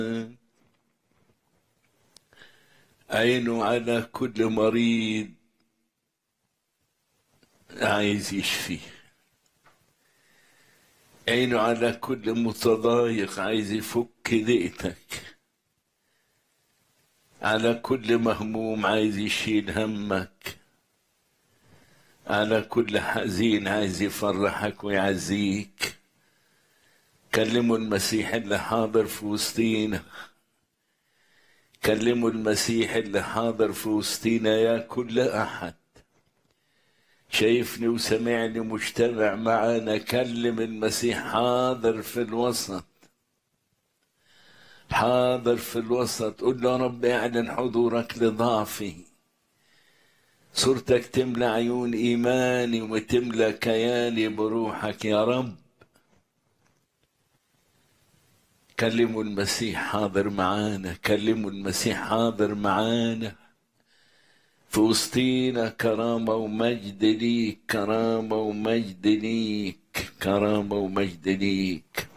عينه على كل مريض عايز يشفيه عينه على كل متضايق عايز يفك ضيقتك على كل مهموم عايز يشيل همك على كل حزين عايز يفرحك ويعزيك كلموا المسيح اللي حاضر في وسطينا كلموا المسيح اللي حاضر في وسطينا يا كل أحد شايفني وسمعني مجتمع معانا كلم المسيح حاضر في الوسط حاضر في الوسط قل له يا رب اعلن حضورك لضعفي صورتك تملى عيون إيماني وتملى كياني بروحك يا رب كلموا المسيح حاضر معانا كلموا المسيح حاضر معانا في وسطينا كرامة ومجد ليك كرامة ومجد ليك كرامة ومجد ليك